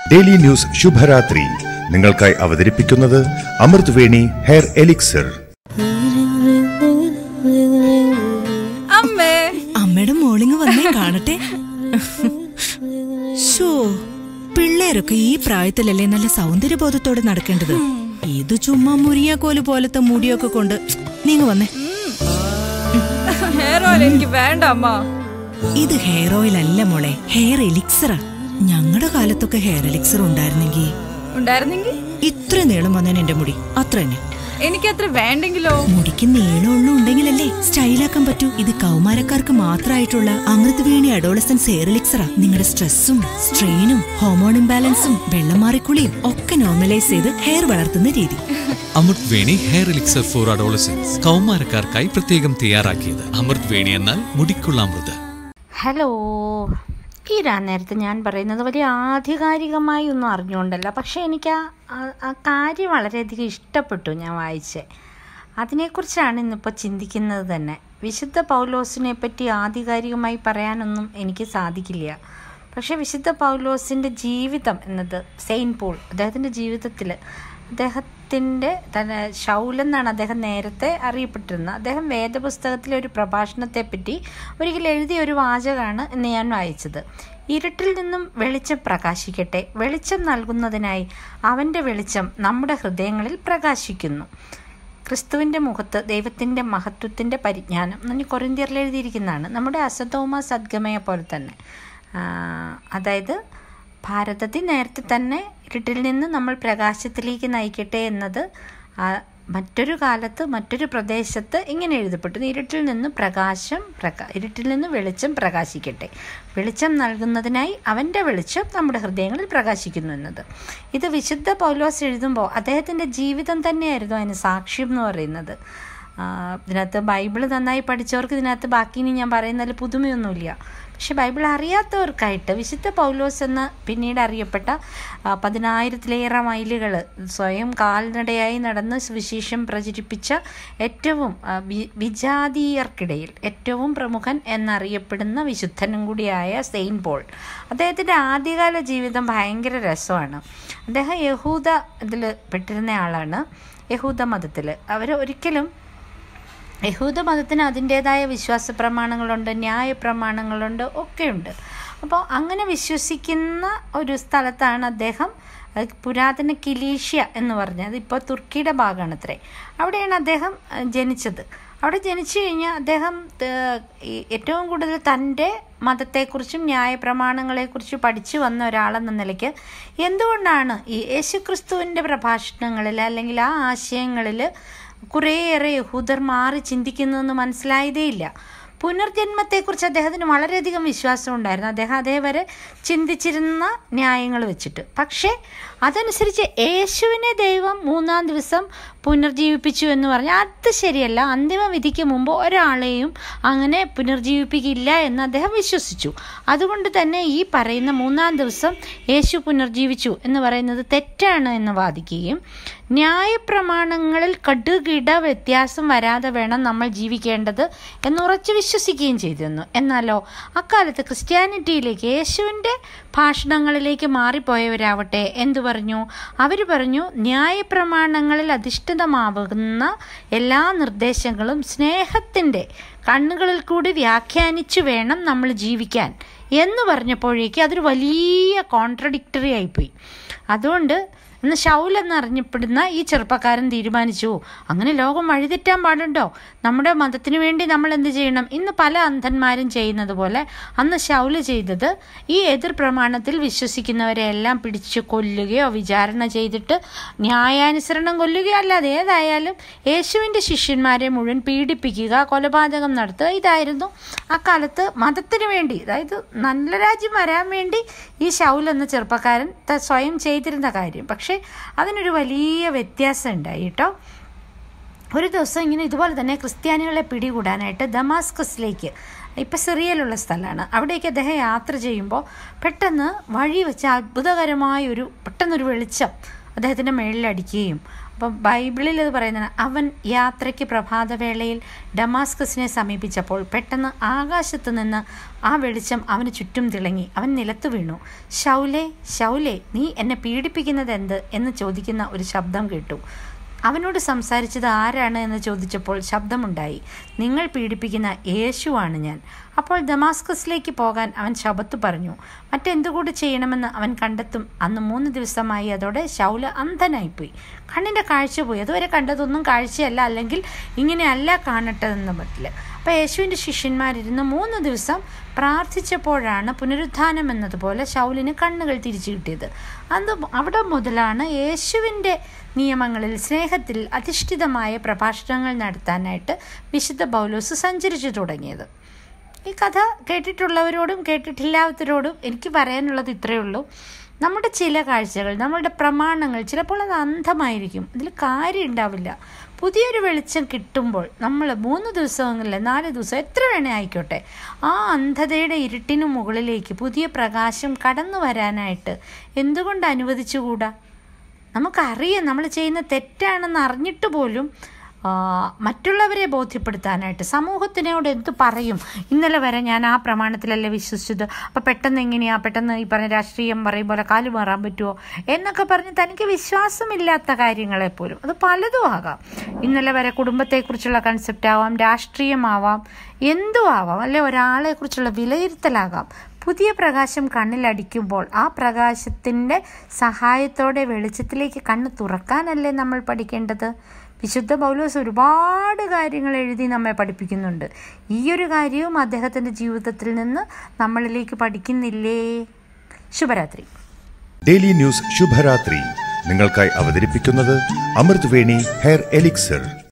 daily news ശുഭരാത്രി നിങ്ങൾക്കായി അവതരിപ്പിക്കുന്നത് അമൃത് വേണി ഹെയർ എലിക്സർ അമ്മേ അമ്മയുടെ മോളിങ് വന്നേ കാണട്ടെ ഷോ പിള്ളേരൊക്കെ ഈ പ്രായത്തിലല്ലേ നല്ല സൗന്ദര്യബോധത്തോടെ നടക്കേണ്ടത് ഇത് ചുമ്മാ മുരിയാക്കോല് പോലത്തെ മുടിയൊക്കെ കൊണ്ട് നീങ്ങ വന്നേ ഹെയർ ഓയിൽ എനിക്ക് വേണ്ട അമ്മ ഇത് ഹെയർ ഓയിൽ അല്ല മോളെ ഹെയർ എലിക്സറാ ഞങ്ങളുടെ കാലത്തൊക്കെ ഹെയർ എലിക്സർ ഉണ്ടായിരുന്നെങ്കിൽ ഉണ്ടായിരുന്നെങ്കിൽ ഇത്ര നീളം വന്നേനെ എന്റെ മുടി അത്ര തന്നെ എനിക്കത്ര വേണ്ടെങ്കിലോ മുടിക്ക് നീളമുള്ള ഉണ്ടെങ്കിലല്ലേ സ്റ്റൈലാക്കാൻ പറ്റൂ ഇത് കൗമാരക്കാർക്ക് മാത്രമായിട്ടുള്ള അമൃത് വേണി അഡോളസൻസ് ഹെയർ എലിക്സറാ നിങ്ങളുടെ സ്ട്രെസ്സും സ്ട്രെയിനും ഹോർമോൺ ഇംബാലൻസും വെള്ളം മാറിക്കുളിയും ഒക്കെ നോർമലൈസ് ചെയ്ത് ഹെയർ വളർത്തുന്ന രീതി Amrut Veni hair elixir for adolescence കൗമാരക്കാർക്കായി പ്രത്യേകം തയ്യാറാക്കിയത് അമൃത് വേണി എന്നാൽ മുടിക്കുള്ള അമൃത് ഹലോ ഈ നേരത്തെ ഞാൻ പറയുന്നത് വലിയ ആധികാരികമായി ഒന്നും അറിഞ്ഞുകൊണ്ടല്ല പക്ഷേ എനിക്ക് ആ ആ- ആ കാര്യം വളരെയധികം ഇഷ്ടപ്പെട്ടു ഞാൻ വായിച്ചേ അതിനെക്കുറിച്ചാണ് ഇന്നിപ്പോൾ ചിന്തിക്കുന്നത് തന്നെ വിശുദ്ധ പൗലോസിനെ പറ്റി ആധികാരികമായി പറയാനൊന്നും എനിക്ക് സാധിക്കില്ല പക്ഷേ വിശുദ്ധ പൗലോസിൻ്റെ ജീവിതം എന്നത് സെയിൻ പോൾ അദ്ദേഹത്തിൻ്റെ ജീവിതത്തിൽ അദ്ദേഹത്തിൻ്റെ തന്നെ ഷൗലെന്നാണ് അദ്ദേഹം നേരത്തെ അറിയപ്പെട്ടിരുന്നത് അദ്ദേഹം വേദപുസ്തകത്തിലെ ഒരു പ്രഭാഷണത്തെപ്പറ്റി ഒരിക്കൽ എഴുതിയ ഒരു വാചകമാണ് ഇന്ന് ഞാൻ വായിച്ചത് ഇരുട്ടിൽ നിന്നും വെളിച്ചം പ്രകാശിക്കട്ടെ വെളിച്ചം നൽകുന്നതിനായി അവൻ്റെ വെളിച്ചം നമ്മുടെ ഹൃദയങ്ങളിൽ പ്രകാശിക്കുന്നു ക്രിസ്തുവിൻ്റെ മുഖത്ത് ദൈവത്തിൻ്റെ മഹത്വത്തിൻ്റെ പരിജ്ഞാനം എന്ന് കൊറിന്തിയറിൽ എഴുതിയിരിക്കുന്നതാണ് നമ്മുടെ അസതോമ സദ്ഗമയ പോലെ തന്നെ ആ, അതായത് ഭാരതത്തിൽ നേരത്തെ തന്നെ ഇരുട്ടിൽ നിന്ന് നമ്മൾ പ്രകാശത്തിലേക്ക് നയിക്കട്ടെ എന്നത് ആ, മറ്റൊരു കാലത്ത് മറ്റൊരു പ്രദേശത്ത് ഇങ്ങനെ എഴുതപ്പെട്ടു ഇരുട്ടിൽ നിന്ന് പ്രകാശം പ്രകാ ഇരുട്ടിൽ നിന്ന് വെളിച്ചം പ്രകാശിക്കട്ടെ വെളിച്ചം നൽകുന്നതിനായി അവൻ്റെ വെളിച്ചം നമ്മുടെ ഹൃദയങ്ങളിൽ പ്രകാശിക്കുന്നു എന്നത് ഇത് വിശുദ്ധ പൗലോസ് എഴുതുമ്പോൾ അദ്ദേഹത്തിൻ്റെ ജീവിതം തന്നെയായിരുന്നു അതിന് സാക്ഷ്യം എന്ന് പറയുന്നത് ആ, ഇതിനകത്ത് ബൈബിൾ നന്നായി പഠിച്ചവർക്ക് ഇതിനകത്ത് ബാക്കി ഇനി ഞാൻ പറയുന്നതിൽ പുതുമയൊന്നുമില്ല പക്ഷെ ബൈബിൾ അറിയാത്തവർക്കായിട്ട് വിശുദ്ധ പൗലോസ് എന്ന് പിന്നീട് അറിയപ്പെട്ട ആ, പതിനായിരത്തിലേറെ മൈലുകൾ സ്വയം കാൽനടയായി നടന്ന് സുവിശേഷം പ്രചരിപ്പിച്ച ഏറ്റവും ആ, വി- വിജാതീയർക്കിടയിൽ ഏറ്റവും പ്രമുഖൻ എന്നറിയപ്പെടുന്ന വിശുദ്ധനും കൂടിയായ സെയിൻ പോൾ അദ്ദേഹത്തിൻ്റെ ആദ്യകാല ജീവിതം ഭയങ്കര രസമാണ് അദ്ദേഹം യഹൂദ ഇതിൽ പെട്ടിരുന്ന ആളാണ് യഹൂദ മതത്തിൽ അവർ ഒരിക്കലും യഹൂദ മതത്തിന് അതിൻ്റേതായ വിശ്വാസ പ്രമാണങ്ങളുണ്ട് ന്യായ പ്രമാണങ്ങളുണ്ട് ഒക്കെയുണ്ട് അപ്പോൾ അങ്ങനെ വിശ്വസിക്കുന്ന ഒരു സ്ഥലത്താണ് അദ്ദേഹം അഹ് പുരാതന കിലീഷ്യ എന്ന് പറഞ്ഞത് ഇപ്പോൾ തുർക്കിയുടെ ഭാഗമാണ് അത്രേ അവിടെയാണ് അദ്ദേഹം അഹ് ജനിച്ചത് അവിടെ ജനിച്ചു കഴിഞ്ഞാൽ അദ്ദേഹം ഏഹ്, ഈ ഏറ്റവും കൂടുതൽ തൻ്റെ മതത്തെക്കുറിച്ചും ന്യായപ്രമാണങ്ങളെക്കുറിച്ചും പഠിച്ചു വന്ന ഒരാളെന്ന നിലയ്ക്ക് എന്തുകൊണ്ടാണ് ഈ യേശുക്രിസ്തുവിൻ്റെ പ്രഭാഷണങ്ങളിൽ അല്ലെങ്കിൽ ആ ആശയങ്ങളിൽ കുറേയേറെ യഹൂദർ മാറി ചിന്തിക്കുന്നതെന്ന് മനസ്സിലായതേയില്ല പുനർജന്മത്തെക്കുറിച്ച് അദ്ദേഹത്തിന് വളരെയധികം വിശ്വാസം ഉണ്ടായിരുന്നു അദ്ദേഹം അതേവരെ ചിന്തിച്ചിരുന്ന ന്യായങ്ങൾ വെച്ചിട്ട് പക്ഷേ അതനുസരിച്ച് യേശുവിനെ ദൈവം മൂന്നാം ദിവസം പുനർജീവിപ്പിച്ചു എന്ന് പറഞ്ഞാൽ അത് ശരിയല്ല അന്തിമ വിധിക്ക് മുമ്പ് ഒരാളെയും അങ്ങനെ പുനർജീവിപ്പിക്കില്ല എന്ന് അദ്ദേഹം വിശ്വസിച്ചു അതുകൊണ്ട് തന്നെ ഈ പറയുന്ന മൂന്നാം ദിവസം യേശു പുനർജീവിച്ചു എന്ന് പറയുന്നത് തെറ്റാണ് എന്ന് വാദിക്കുകയും ന്യായപ്രമാണങ്ങളിൽ കടുകിട വ്യത്യാസം വരാതെ വേണം നമ്മൾ ജീവിക്കേണ്ടത് എന്നുറച്ചു വിശ്വസിക്കുകയും ചെയ്തിരുന്നു എന്നാലോ അക്കാലത്ത് ക്രിസ്ത്യാനിറ്റിയിലേക്ക് യേശുവിൻ്റെ ഭാഷണങ്ങളിലേക്ക് മാറിപ്പോയവരാവട്ടെ എന്തു പറഞ്ഞു അവർ പറഞ്ഞു ന്യായപ്രമാണങ്ങളിൽ അധിഷ്ഠിതമാവുന്ന എല്ലാ നിർദ്ദേശങ്ങളും സ്നേഹത്തിൻ്റെ കണ്ണുകളിൽ കൂടി വ്യാഖ്യാനിച്ചു വേണം നമ്മൾ ജീവിക്കാൻ എന്ന് പറഞ്ഞപ്പോഴേക്ക് അതൊരു വലിയ കോൺട്രഡിക്ടറി ആയിപ്പോയി അതുകൊണ്ട് ഇന്ന് ഷൗൽ എന്നറിഞ്ഞപ്പെടുന്ന ഈ ചെറുപ്പക്കാരൻ തീരുമാനിച്ചു അങ്ങനെ ലോകം വഴിതെറ്റാൻ പാടുണ്ടോ നമ്മുടെ മതത്തിന് വേണ്ടി നമ്മൾ എന്ത് ചെയ്യണം ഇന്ന് പല അന്ധന്മാരും ചെയ്യുന്നത് പോലെ അന്ന് ഷൗല് ചെയ്തത് ഈ എതിർ പ്രമാണത്തിൽ വിശ്വസിക്കുന്നവരെ എല്ലാം പിടിച്ച് കൊല്ലുകയോ വിചാരണ ചെയ്തിട്ട് ന്യായാനുസരണം കൊല്ലുകയോ അല്ലാതെ ഏതായാലും യേശുവിൻ്റെ ശിഷ്യന്മാരെ മുഴുവൻ പീഡിപ്പിക്കുക കൊലപാതകം നടത്തുക ഇതായിരുന്നു അക്കാലത്ത് മതത്തിന് വേണ്ടി അതായത് നല്ല രാജ്യം വരാൻ വേണ്ടി ഈ ഷൗൽ എന്ന ചെറുപ്പക്കാരൻ ത- സ്വയം ചെയ്തിരുന്ന കാര്യം പക്ഷേ അതിനൊരു വലിയ വ്യത്യാസം ഉണ്ടായി കേട്ടോ ഒരു ദിവസം ഇങ്ങനെ ഇതുപോലെ തന്നെ ക്രിസ്ത്യാനികളെ പിടികൂടാനായിട്ട് ദമാസ്കസിലേക്ക് ഇപ്പം സിറിയയിലുള്ള സ്ഥലമാണ് അവിടേക്ക് അദ്ദേഹം യാത്ര ചെയ്യുമ്പോൾ പെട്ടെന്ന് വഴി വെച്ച് അത്ഭുതകരമായ ഒരു പെട്ടെന്നൊരു വെളിച്ചം അദ്ദേഹത്തിൻ്റെ മേളിലടിക്കുകയും അപ്പം ബൈബിളിൽ ഇത് പറയുന്നത് അവൻ യാത്രയ്ക്ക് പ്രഭാതവേളയിൽ ഡമാസ്കസിനെ സമീപിച്ചപ്പോൾ പെട്ടെന്ന് ആകാശത്ത് നിന്ന് ആ വെളിച്ചം അവന് ചുറ്റും തിളങ്ങി അവൻ നിലത്തു വീണു ശൗലെ ശൗലെ നീ എന്നെ പീഡിപ്പിക്കുന്നത് എന്ത് എന്ന് ചോദിക്കുന്ന ഒരു ശബ്ദം കേട്ടു അവനോട് സംസാരിച്ചത് ആരാണ് എന്ന് ചോദിച്ചപ്പോൾ ശബ്ദമുണ്ടായി നിങ്ങൾ പീഡിപ്പിക്കുന്ന യേശുവാണ് ഞാൻ അപ്പോൾ ദമാസ്കസിലേക്ക് പോകാൻ അവൻ ശബത്ത് പറഞ്ഞു മറ്റെന്തുകൂടി ചെയ്യണമെന്ന് അവൻ കണ്ടെത്തും അന്ന് മൂന്ന് ദിവസമായി അതോടെ ശൗല അന്ധനായിപ്പോയി കണ്ണിൻ്റെ കാഴ്ച പോയി അതുവരെ കണ്ടതൊന്നും കാഴ്ചയല്ല അല്ലെങ്കിൽ ഇങ്ങനെയല്ല കാണട്ടതെന്ന് പറ്റില്ല അപ്പോൾ യേശുവിൻ്റെ ശിഷ്യന്മാരിരുന്ന് മൂന്ന് ദിവസം പ്രാർത്ഥിച്ചപ്പോഴാണ് പുനരുത്ഥാനം എന്നതുപോലെ ശൗലിന് കണ്ണുകൾ തിരിച്ചു കിട്ടിയത് അത് അവിടെ മുതലാണ് യേശുവിൻ്റെ നിയമങ്ങളിൽ സ്നേഹത്തിൽ അധിഷ്ഠിതമായ പ്രഭാഷണങ്ങൾ നടത്താനായിട്ട് വിശുദ്ധ പൗലോസ് സഞ്ചരിച്ചു തുടങ്ങിയത് ഈ കഥ കേട്ടിട്ടുള്ളവരോടും കേട്ടിട്ടില്ലാത്തവരോടും എനിക്ക് പറയാനുള്ളത് ഇത്രയേ ഉള്ളൂ നമ്മുടെ ചില കാഴ്ചകൾ നമ്മളുടെ പ്രമാണങ്ങൾ ചിലപ്പോൾ അത് അന്ധമായിരിക്കും അതിൽ കാര്യം ഉണ്ടാവില്ല പുതിയൊരു വെളിച്ചം കിട്ടുമ്പോൾ നമ്മൾ മൂന്ന് ദിവസമെങ്കിലല്ല നാല് ദിവസം എത്ര വേണേ ആയിക്കോട്ടെ ആ അന്ധതയുടെ ഇരുട്ടിനു മുകളിലേക്ക് പുതിയ പ്രകാശം കടന്നു വരാനായിട്ട് എന്തുകൊണ്ട് അനുവദിച്ചുകൂടാ നമുക്കറിയാം നമ്മൾ ചെയ്യുന്ന തെറ്റാണെന്ന് അറിഞ്ഞിട്ട് പോലും ആ, മറ്റുള്ളവരെ ബോധ്യപ്പെടുത്താനായിട്ട് സമൂഹത്തിനോട് എന്ത് പറയും ഇന്നലെ വരെ ഞാൻ ആ പ്രമാണത്തിലല്ലേ വിശ്വസിച്ചത് അപ്പോൾ പെട്ടെന്ന് എങ്ങനെയാ പെട്ടെന്ന് ഈ പറഞ്ഞ രാഷ്ട്രീയം പറയും പോലെ കാല് മാറാൻ പറ്റുമോ എന്നൊക്കെ പറഞ്ഞ് തനിക്ക് വിശ്വാസമില്ലാത്ത കാര്യങ്ങളെ പോലും അത് പലതും ആകാം ഇന്നലെ വരെ കുടുംബത്തെക്കുറിച്ചുള്ള കൺസെപ്റ്റ് ആവാം രാഷ്ട്രീയമാവാം എന്തും ആവാം അല്ലെ ഒരാളെക്കുറിച്ചുള്ള വിലയിരുത്തലാകാം പുതിയ പ്രകാശം കണ്ണിലടിക്കുമ്പോൾ ആ പ്രകാശത്തിൻ്റെ സഹായത്തോടെ വെളിച്ചത്തിലേക്ക് കണ്ണ് തുറക്കാനല്ലേ നമ്മൾ പഠിക്കേണ്ടത് വിശുദ്ധ പൗലോസ് ഒരുപാട് കാര്യങ്ങൾ എഴുതി നമ്മെ പഠിപ്പിക്കുന്നുണ്ട് ഈ ഒരു കാര്യവും അദ്ദേഹത്തിൻ്റെ ജീവിതത്തിൽ നിന്ന് നമ്മളിലേക്ക് പഠിക്കുന്നില്ലേ ശുഭരാത്രി ഡെയിലി ന്യൂസ് ശുഭരാത്രി നിങ്ങൾക്കായി അവതരിപ്പിക്കുന്നത് അമൃത് വേണി ഹെയർ എലിക്സർ